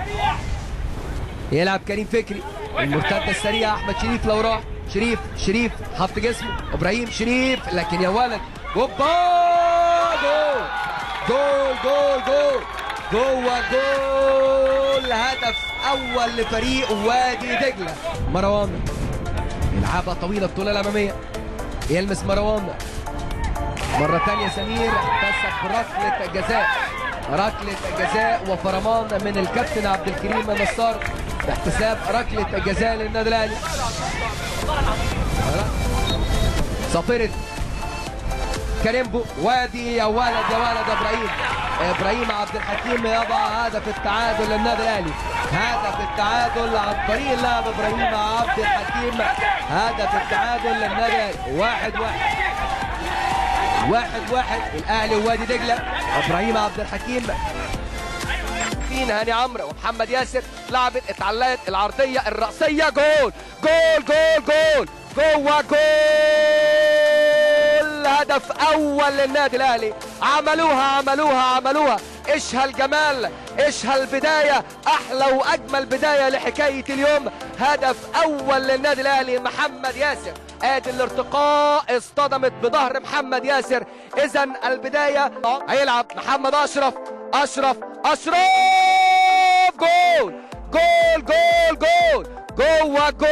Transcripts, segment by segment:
يلعب كريم فكري المرتده السريعه احمد شريف لو راح شريف شريف حط جسمه ابراهيم شريف لكن يا ولد هوبا جول جول جول جول جوه جول هدف اول لفريق وادي دجله مروان يلعبها طويله بطوله الاماميه يلمس مروان مرة تانية سمير احتسب بركلة جزاء ركلة جزاء وفرمان من الكابتن عبد الكريم نصار باحتساب ركلة جزاء للنادي الاهلي صافرة كريمبو وادي يا ولد يا ولد يا ابراهيم ابراهيم عبد الحكيم يضع هدف التعادل للنادي الاهلي هدف التعادل عن طريق اللاعب ابراهيم عبد الحكيم هدف التعادل للنادي الاهلي واحد واحد واحد واحد الاهلي ووادي دجله ابراهيم عبد الحكيم فين هاني عمرو ومحمد ياسر لعبت اتعلقت العرضيه الراسيه جول جول جول جول جوه جول هدف اول للنادي الاهلي عملوها عملوها عملوها ايش هالجمال ايش هالبدايه احلى واجمل بدايه لحكايه اليوم هدف اول للنادي الاهلي محمد ياسر ادي الارتقاء اصطدمت بظهر محمد ياسر اذا البدايه هيلعب محمد اشرف اشرف اشرف جول جول جول جول جوه جول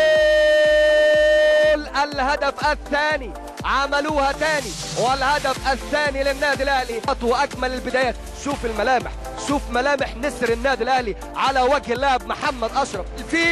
الهدف الثاني عملوها تاني والهدف الثاني للنادي الاهلي واجمل البدايات شوف الملامح شوف ملامح نسر النادي الاهلي على وجه اللاعب محمد اشرف في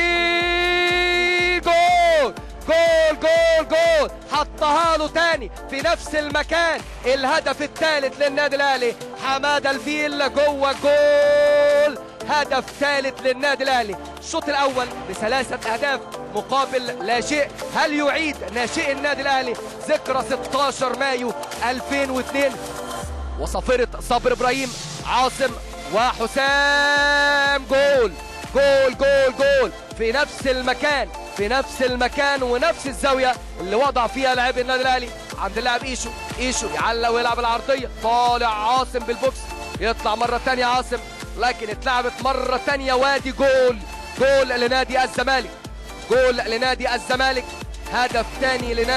جول جول جول جول حطها له تاني في نفس المكان الهدف الثالث للنادي الاهلي حماده الفيل جوه جول هدف ثالث للنادي الاهلي الشوط الاول بثلاثه اهداف مقابل لا شيء هل يعيد ناشئ النادي الاهلي ذكرى 16 مايو 2002 وصافره صبر ابراهيم عاصم وحسام جول جول جول جول في نفس المكان في نفس المكان ونفس الزاويه اللي وضع فيها لاعب النادي الاهلي عند اللاعب ايشو ايشو يعلق ويلعب العرضيه طالع عاصم بالبوكس يطلع مره ثانيه عاصم لكن اتلعبت مره ثانيه وادي جول جول لنادي الزمالك جول لنادي الزمالك هدف ثاني لنادي